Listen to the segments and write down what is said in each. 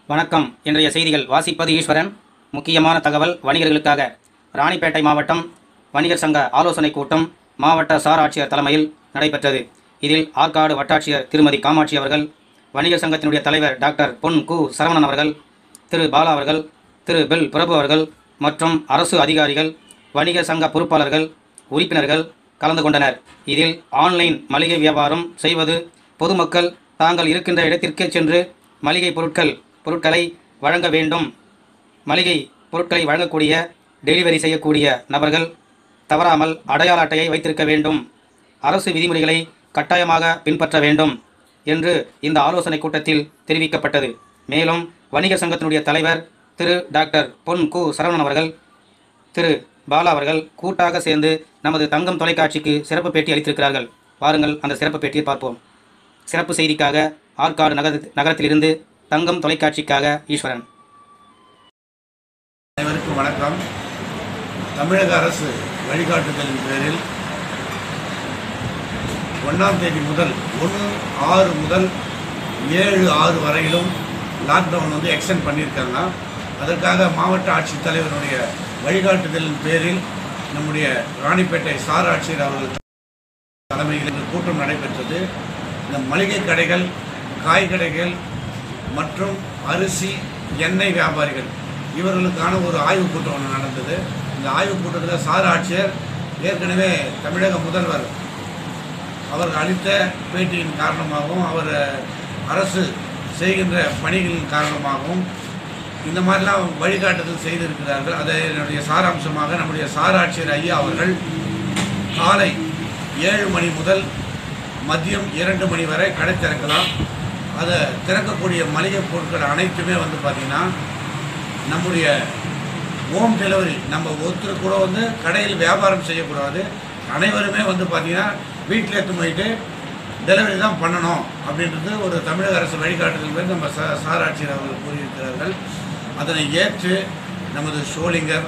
வணக்கம் இன்றைய செய்திகள் வாசிப்பது ஈஸ்வரன் முக்கியமான தகவல் வணிகர்களுக்காக ராணிப்பேட்டை மாவட்டம் வணிகர் சங்க ஆலோசனைக் கூட்டம் மாவட்ட சார் ஆட்சியர் தலைமையில் நடைபெற்றது இதில் ஆற்காடு வட்டாட்சியர் திருமதி காமாட்சி அவர்கள் வணிகர் சங்கத்தினுடைய தலைவர் டாக்டர் பொன் கு சரவணன் அவர்கள் திரு பாலா அவர்கள் திரு பெல் பிரபு அவர்கள் மற்றும் அரசு அதிகாரிகள் வணிகர் சங்க பொறுப்பாளர்கள் உறுப்பினர்கள் கலந்து கொண்டனர் இதில் ஆன்லைன் மளிகை வியாபாரம் செய்வது பொதுமக்கள் தாங்கள் இருக்கின்ற இடத்திற்கே சென்று மளிகை பொருட்கள் பொருட்களை வழங்க வேண்டும் மளிகை பொருட்களை வழங்கக்கூடிய டெலிவரி செய்யக்கூடிய நபர்கள் தவறாமல் அடையாள அட்டையை வைத்திருக்க வேண்டும் அரசு விதிமுறைகளை கட்டாயமாக பின்பற்ற வேண்டும் என்று இந்த ஆலோசனைக் கூட்டத்தில் தெரிவிக்கப்பட்டது மேலும் வணிகர் சங்கத்தினுடைய தலைவர் திரு டாக்டர் பொன் கு சரவணன் அவர்கள் திரு பாலா அவர்கள் கூட்டாக சேர்ந்து நமது தங்கம் தொலைக்காட்சிக்கு சிறப்பு பேட்டி அளித்திருக்கிறார்கள் வாருங்கள் அந்த சிறப்பு பேட்டியை பார்ப்போம் சிறப்பு செய்திக்காக ஆற்காடு நகர நகரத்திலிருந்து தங்கம் தொலைக்காட்சிக்காக ஈஸ்வரன் அனைவருக்கும் வணக்கம் தமிழக அரசு வழிகாட்டுதலின் பேரில் ஒன்றாம் தேதி முதல் ஒன்று ஆறு முதல் ஏழு ஆறு வரையிலும் லாக்டவுன் வந்து எக்ஸ்டெண்ட் பண்ணியிருக்காங்க அதற்காக மாவட்ட ஆட்சித்தலைவருடைய வழிகாட்டுதலின் பேரில் நம்முடைய ராணிப்பேட்டை சார் ஆட்சியர் அவர்கள் தலைமையில் இந்த கூட்டம் நடைபெற்றது இந்த மளிகை கடைகள் காய் கடைகள் மற்றும் அரிசி எண்ணெய் வியாபாரிகள் இவர்களுக்கான ஒரு ஆய்வுக் கூட்டம் ஒன்று நடந்தது இந்த ஆய்வுக் கூட்டத்தில் சார் ஆட்சியர் ஏற்கனவே தமிழக முதல்வர் அவர் அளித்த பேட்டியின் காரணமாகவும் அவர் அரசு செய்கின்ற பணிகளின் காரணமாகவும் இந்த மாதிரிலாம் வழிகாட்டுதல் செய்திருக்கிறார்கள் அதனுடைய சாராம்சமாக நம்முடைய சார் ஆட்சியர் ஐயா அவர்கள் காலை ஏழு மணி முதல் மதியம் இரண்டு மணி வரை கடை திறக்கலாம் அதை திறக்கக்கூடிய மளிகை பொருட்கள் அனைத்துமே வந்து பார்த்திங்கன்னா நம்முடைய ஹோம் டெலிவரி நம்ம ஒருத்தர் கூட வந்து கடையில் வியாபாரம் செய்யக்கூடாது அனைவருமே வந்து பார்த்திங்கன்னா வீட்டில் எடுத்து போயிட்டு டெலிவரி தான் பண்ணணும் அப்படின்றது ஒரு தமிழக அரசு வழிகாட்டுதல் பேர் நம்ம சா சார் ஆட்சியர் அவர்கள் கூறியிருக்கிறார்கள் அதனை ஏற்று நமது ஷோலிங்கர்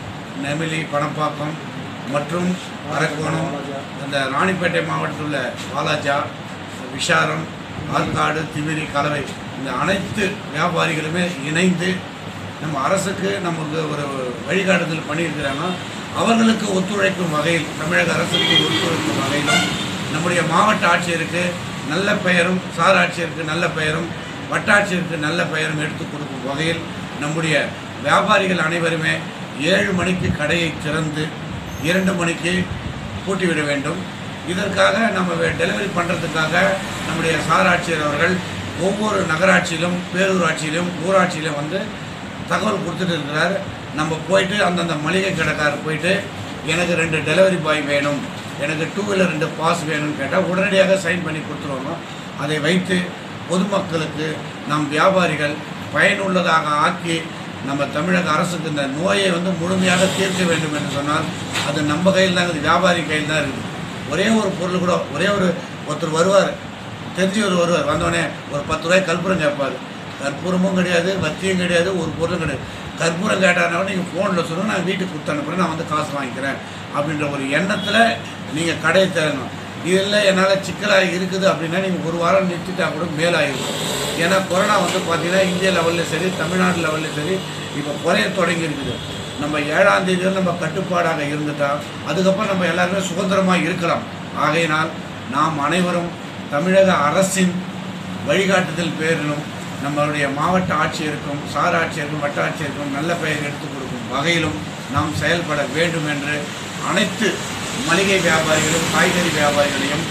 நெமிலி பணப்பாக்கம் மற்றும் அரக்கோணம் இந்த ராணிப்பேட்டை மாவட்டத்தில் உள்ள வாலாஜா விஷாரம் ஆற்காடு திமிரி கலவை இந்த அனைத்து வியாபாரிகளுமே இணைந்து நம்ம அரசுக்கு நமக்கு ஒரு வழிகாட்டுதல் பண்ணியிருக்கிறாங்க அவர்களுக்கு ஒத்துழைக்கும் வகையில் தமிழக அரசுக்கு ஒத்துழைக்கும் வகையிலும் நம்முடைய மாவட்ட ஆட்சியருக்கு நல்ல பெயரும் சார் ஆட்சியருக்கு நல்ல பெயரும் வட்டாட்சியருக்கு நல்ல பெயரும் எடுத்து கொடுக்கும் வகையில் நம்முடைய வியாபாரிகள் அனைவருமே ஏழு மணிக்கு கடையை திறந்து இரண்டு மணிக்கு பூட்டிவிட வேண்டும் இதற்காக நம்ம டெலிவரி பண்ணுறதுக்காக நம்முடைய சார் ஆட்சியர் அவர்கள் ஒவ்வொரு நகராட்சியிலும் பேரூராட்சியிலும் ஊராட்சியிலும் வந்து தகவல் கொடுத்துட்டு இருக்கிறார் நம்ம போயிட்டு அந்தந்த மளிகை கடைக்காரர் போயிட்டு எனக்கு ரெண்டு டெலிவரி பாய் வேணும் எனக்கு டூ வீலர் ரெண்டு பாஸ் வேணும்னு கேட்டால் உடனடியாக சைன் பண்ணி கொடுத்துருவாங்க அதை வைத்து பொதுமக்களுக்கு நம் வியாபாரிகள் பயனுள்ளதாக ஆக்கி நம்ம தமிழக அரசுக்கு இந்த நோயை வந்து முழுமையாக தீர்க்க வேண்டும் என்று சொன்னால் அது நம்ம கையில் தான் இருக்குது வியாபாரி கையில் தான் இருக்குது ஒரே ஒரு பொருள் கூட ஒரே ஒரு ஒருத்தர் வருவார் தெரிஞ்சவர் வருவார் வந்தோடனே ஒரு பத்து ரூபாய் கற்பூரம் கேட்பார் கற்பூரமும் கிடையாது வத்தியும் கிடையாது ஒரு பொருளும் கிடையாது கற்பூரம் கேட்டாருன்னா நீங்கள் ஃபோனில் சொல்லணும் நான் வீட்டுக்கு கொடுத்து அனுப்புகிறேன் நான் வந்து காசு வாங்கிக்கிறேன் அப்படின்ற ஒரு எண்ணத்தில் நீங்கள் கடையை தரணும் இதில் என்னால் சிக்கலாக இருக்குது அப்படின்னா நீங்கள் ஒரு வாரம் நிறுத்திட்டா கூட மேலாயிருக்கும் ஏன்னா கொரோனா வந்து பார்த்தீங்கன்னா இந்திய லெவலில் சரி தமிழ்நாடு லெவலில் சரி இப்போ குறைய தொடங்கி இருக்குது நம்ம ஏழாம் தேதி நம்ம கட்டுப்பாடாக இருந்துட்டா அதுக்கப்புறம் நம்ம எல்லாருமே சுதந்திரமாக இருக்கலாம் ஆகையினால் நாம் அனைவரும் தமிழக அரசின் வழிகாட்டுதல் பேரிலும் நம்மளுடைய மாவட்ட ஆட்சியருக்கும் சார் ஆட்சியருக்கும் வட்ட ஆட்சியருக்கும் நல்ல பெயர் எடுத்துக் கொடுக்கும் வகையிலும் நாம் செயல்பட வேண்டும் என்று அனைத்து மளிகை வியாபாரிகளும் காய்கறி வியாபாரிகளையும்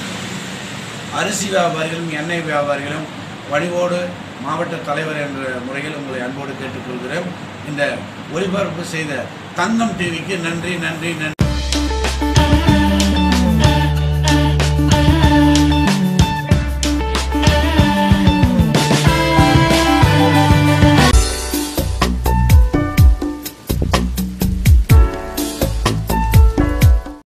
அரிசி வியாபாரிகளும் எண்ணெய் வியாபாரிகளும் பணிவோடு மாவட்ட தலைவர் என்ற முறையில் உங்களை அன்போடு கேட்டுக்கொள்கிறேன் இந்த ஒளிபரப்பு செய்த தங்கம் டிவிக்கு நன்றி நன்றி நன்றி